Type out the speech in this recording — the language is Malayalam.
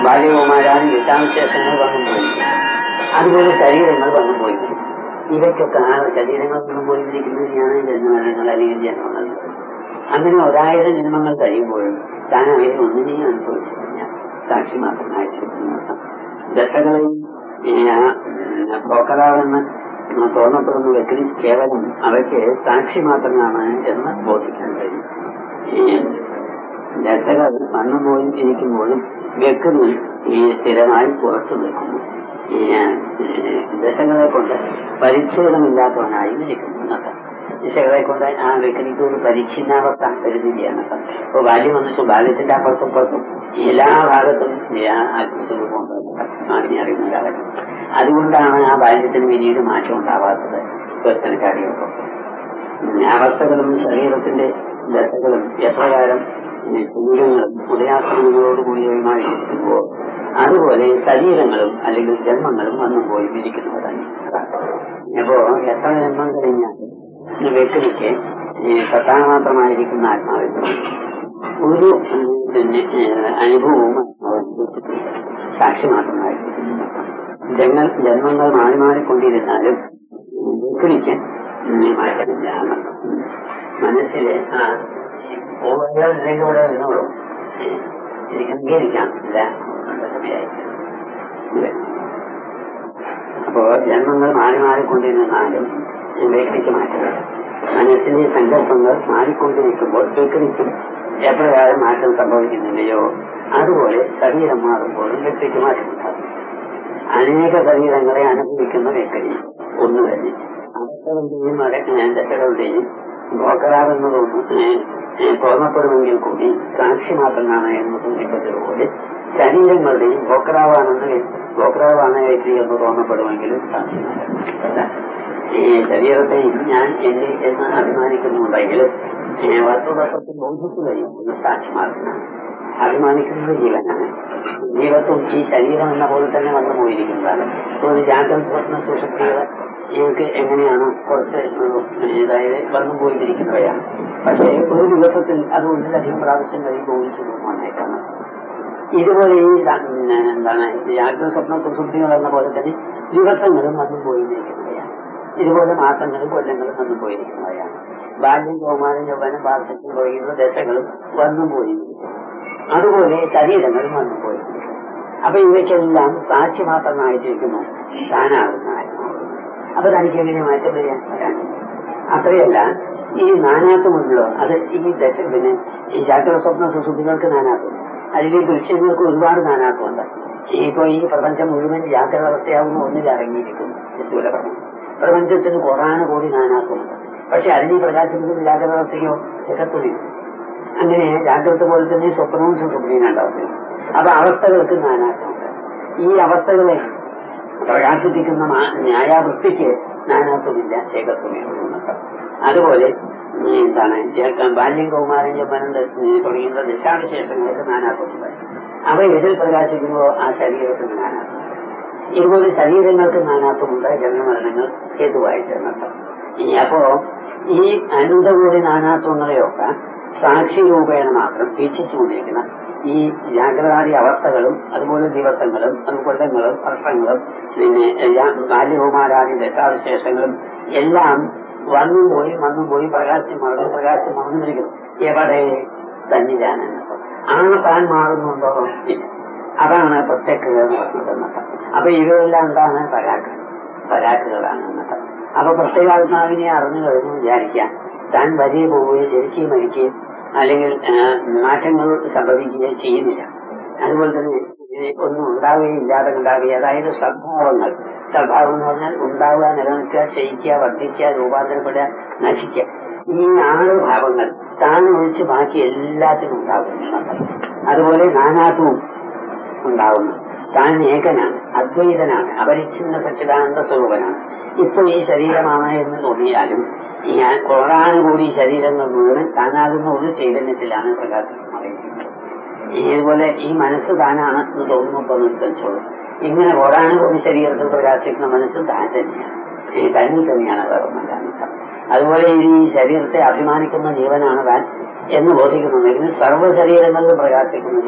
ബാല്യകുമാരാണ് വിശാംശേഷങ്ങൾ വന്നു പോയി അതുപോലെ ശരീരങ്ങൾ വന്നു പോയി ഇവയ്ക്കൊക്കെ ആ ശരീരങ്ങൾ വന്നു പോയിരിക്കുന്നതിനെയാണ് ജന്മമരണങ്ങൾ അല്ലെങ്കിൽ ജന്മങ്ങൾ അങ്ങനെ ഒരായിരം ജന്മങ്ങൾ കഴിയുമ്പോഴും താൻ അവയെ ഒന്നിനെയും അനുഭവിച്ചിട്ടില്ല സാക്ഷി മാത്രമായിട്ടിരിക്കുന്നു ദശകളെയും പോക്കറാവെന്ന് തോന്നപ്പെടുന്ന വ്യക്തി കേവലം അവയ്ക്ക് സാക്ഷി മാത്രമാണ് എന്ന് ബോധിക്കാൻ കഴിയും ഈ ദശകൾ വന്നു പോയി ഇരിക്കുമ്പോഴും വ്യക്തി ഈ സ്ഥിരമായി ഉറച്ചു നിൽക്കുന്നു ഈ ദശകളെ കൊണ്ട് പരിച്ഛേദമില്ലാത്തവനായി നിൽക്കുന്നു എന്നൊക്കെ ദിശകളെ കൊണ്ട് ആ വ്യക്തിക്ക് ഒരു പരിച്ഛിന്നാവസ്ഥ കരുതുകയാണ് അപ്പൊ ബാല്യം വന്നിട്ട് ബാല്യത്തിന്റെ അപ്പുറത്തും പുറത്തും എല്ലാ ഭാഗത്തും സ്വരൂപമുണ്ട് മാറിനെ അറിയുന്നില്ല അതുകൊണ്ടാണ് ആ ബാല്യത്തിന് പിന്നീട് മാറ്റം ഉണ്ടാവാത്തത് ക്വസ്റ്റനക്കാരികൾക്കും അവസ്ഥകളും ശരീരത്തിന്റെ ദശകളും എപ്രകാരം ശരീരങ്ങളും ഉദയാസ്ത്രങ്ങളോട് കൂടിയവയുമായി ഇരിക്കുമ്പോൾ അതുപോലെ ശരീരങ്ങളും അല്ലെങ്കിൽ ജന്മങ്ങളും വന്നു പോയി ഇരിക്കുന്നതാണ് അപ്പോ എത്ര ജന്മം കഴിഞ്ഞാൽ വ്യക്തിക്ക് സത്താമാത്രമായിരിക്കുന്ന ആത്മാവിൽ ഒരു പിന്നെ അനുഭവവും സാക്ഷി മാത്രമായിരിക്കുന്നു ജന്മ ജന്മങ്ങൾ മാറി മാറിക്കൊണ്ടിരുന്നാലും വ്യക്തിക്ക് മാറ്റമില്ല മനസ്സിലെ ആ ഓരോന്നിലൂടെ വരുന്നുള്ളൂ എനിക്ക് അംഗീകരിക്കാം ഇല്ല അപ്പോ ജന്മങ്ങൾ മാറി മാറിക്കൊണ്ടിരുന്നാലും വ്യക്തിക്ക് മാറ്റമില്ല മനസ്സിന്റെ സങ്കല്പങ്ങൾ മാറിക്കൊണ്ടിരിക്കുമ്പോൾ വ്യക്തിക്കും എപ്രകാരം മാറ്റം സംഭവിക്കുന്നില്ലയോ അതുപോലെ ശരീരം മാറുമ്പോഴും വ്യക്തിക്ക് മാറ്റമുണ്ടാകും അനേക ശരീരങ്ങളെ അനുഭവിക്കുന്ന വ്യക്തി ഒന്ന് തന്നെ അവസ്ഥകളുടെയും ദശകളുടെയും ബ്രോക്കറാകുന്നതൊന്നും തോന്നപ്പെടുമെങ്കിൽ കൂടി സാക്ഷി മാത്രമാണ് എന്ന് സൂചിപ്പിച്ചതുപോലെ ശരീരങ്ങളുടെയും ബ്രോക്കറാവാണെന്ന് ബ്രോക്കറാവാണ് വ്യക്തി എന്ന് തോന്നപ്പെടുമെങ്കിലും സാക്ഷിമാരാണ് ഈ ശരീരത്തെയും ഞാൻ എന്നെ എന്ന് അഭിമാനിക്കുന്നുണ്ടെങ്കിൽ വസ്തുതത്വത്തിൽ ബോധിക്കുകയും ഒന്ന് സാക്ഷി മാത്രമാണ് അഭിമാനിക്കുന്നത് ജീവനാണ് ജീവത്വം ഈ ശരീരം എന്ന പോലെ തന്നെ വന്നു പോയിരിക്കുന്നതാണ് ഒരു ജാഗ്രത സ്വപ്ന സുഷക്തികൾ ഇവർക്ക് എങ്ങനെയാണ് കുറച്ച് അതായത് വന്നു പോയിരിക്കുന്നവയാണ് പക്ഷേ ഒരു ദിവസത്തിൽ അത് ഒന്നിലധികം പ്രാവശ്യം കഴിയുമ്പോൾ ഒഴിച്ചു വന്നേക്കാണ് ഇതുപോലെ ഈ എന്താണ് ജാഗ്രത സ്വപ്ന സുഷുപ്തികൾ എന്ന പോലെ തന്നെ ദിവസങ്ങളും വന്നു പോയിരിക്കുന്നവയാണ് ഇതുപോലെ മാസങ്ങളും കൊല്ലങ്ങളും വന്നു പോയിരിക്കുന്നവയാണ് ബാല്യം കൗമാരം യൗവനം വാർദ്ധക്യം തുടങ്ങിയുള്ള ദശകളും വന്നു പോയിരിക്കുന്നു അതുപോലെ ശരീരങ്ങളും വന്നു പോയിരിക്കുന്നു അപ്പൊ ഇവയ്ക്കെല്ലാം സാക്ഷി മാത്രമായിട്ടിരിക്കുന്നു താനാകുന്ന അപ്പൊ തനിക്ക് എങ്ങനെ മാറ്റം വരാൻ വരാൻ അത്രയല്ല ഈ നാനാത്വമുണ്ടല്ലോ അത് ഈ ദശ പിന്നെ ഈ ജാഗ്രത സ്വപ്ന സുസുഖികൾക്ക് നാനാത്വം അതിൽ ഈ ദൃശ്യങ്ങൾക്ക് ഒരുപാട് നാനാത്വമുണ്ട് ഇപ്പൊ ഈ പ്രപഞ്ചം മുഴുവൻ ജാഗ്രത അവസ്ഥയാകുന്ന ഒന്നിൽ ഇറങ്ങിയിരിക്കുന്നു സ്ഥൂലപ്രപഞ്ചം പ്രപഞ്ചത്തിന് കൊറാണ് കൂടി നാനാത്വമുണ്ട് പക്ഷെ അതിന് ഈ പ്രകാശത്തിന്റെ ജാഗ്രത അവസ്ഥയ്ക്കോ എത്തത്തുമില്ല അങ്ങനെ ജാഗ്രത പോലെ തന്നെ സ്വപ്നവും സുസുപ്രീനും ഉണ്ടാവുന്നത് അപ്പൊ അവസ്ഥകൾക്ക് നാനാത്വമുണ്ട് ഈ അവസ്ഥകളെ പ്രകാശിപ്പിക്കുന്ന ന്യായാവൃത്തിക്ക് നാനാത്വമില്ല ഏകത്വമേ ഉള്ളൂ അതുപോലെ എന്താണ് ബാല്യം കൗമാരം യൗവനം തുടങ്ങിയുള്ള ദശാവിശേഷങ്ങൾക്ക് നാനാത്വമുണ്ട് അവ എതിൽ പ്രകാശിക്കുമ്പോൾ ആ ശരീരത്തിന് നാനാത്വം ഇതുപോലെ ശരീരങ്ങൾക്ക് നാനാത്വമുണ്ട് ജന്മമരണങ്ങൾ ഹേതുവായിട്ട് എന്നർത്ഥം അപ്പോ ഈ അനന്തകൂടി നാനാത്വങ്ങളെയൊക്കെ സാക്ഷി രൂപേണ മാത്രം വീക്ഷിച്ചുകൊണ്ടിരിക്കുന്ന ഈ ജാഗ്രതാദി അവസ്ഥകളും അതുപോലെ ദിവസങ്ങളും കൊല്ലങ്ങളും വർഷങ്ങളും പിന്നെ ബാല്യകുമാരാദി ദശാവിശേഷങ്ങളും എല്ലാം വന്നും പോയി വന്നും പോയി പ്രകാശം മറന്നു പ്രകാശം മറന്നിരിക്കുന്നു എവിടെ തന്നിരാനെന്ന് ആ താൻ മാറുന്നുണ്ടോ ഇല്ല അതാണ് പ്രത്യക്ഷത നടന്നത് അപ്പൊ ഇവയെല്ലാം എന്താണ് പരാക്ക് പരാക്കുകളാണ് എന്നൊക്കെ അപ്പൊ പ്രത്യേകാത്മാവിനെ അറിഞ്ഞു കഴിഞ്ഞു വിചാരിക്കാം താൻ വലിയ പോവുകയും ജനിക്കുകയും മരിക്കുകയും അല്ലെങ്കിൽ മാറ്റങ്ങൾ സംഭവിക്കുകയും ചെയ്യുന്നില്ല അതുപോലെ തന്നെ ഒന്നും ഉണ്ടാവുകയും ഇല്ലാതെ ഉണ്ടാവുകയും അതായത് സ്വഭാവങ്ങൾ സ്വഭാവം എന്ന് പറഞ്ഞാൽ ഉണ്ടാവുക നിലനിൽക്കുക ക്ഷയിക്കുക വർദ്ധിക്കുക രൂപാന്തരപ്പെടുക നശിക്കുക ഈ ആറ് ഭാവങ്ങൾ താൻ ഒഴിച്ച് ബാക്കി എല്ലാത്തിനും ഉണ്ടാകുന്നു അതുപോലെ നാനാത്വവും ഉണ്ടാകുന്നു താൻ ഏകനാണ് അദ്വൈതനാണ് അപരിച്ഛിന്ന സച്ചിദാനന്ദ സ്വരൂപനാണ് ഇപ്പൊ ഈ ശരീരമാണ് എന്ന് തോന്നിയാലും ഈ കോടാനുകൂടി ശരീരങ്ങൾ മുഴുവൻ താനാകുന്ന ഒരു ചൈതന്യത്തിലാണ് പ്രകാശിക്കുന്നത് ഇതുപോലെ ഈ മനസ്സ് താനാണ് എന്ന് തോന്നുമ്പോൾ നിർത്തച്ചോളൂ ഇങ്ങനെ കോടാനുകൂടി ശരീരത്തിൽ പ്രകാശിക്കുന്ന മനസ്സ് താൻ തന്നെയാണ് ഈ തന്നിൽ തന്നെയാണ് വേറൊന്നല്ല അതുപോലെ ഈ ശരീരത്തെ അഭിമാനിക്കുന്ന ജീവനാണ് താൻ എന്ന് ബോധിക്കുന്നുണ്ടെങ്കിൽ സർവ്വ ശരീരങ്ങളിലും പ്രകാശിക്കുന്ന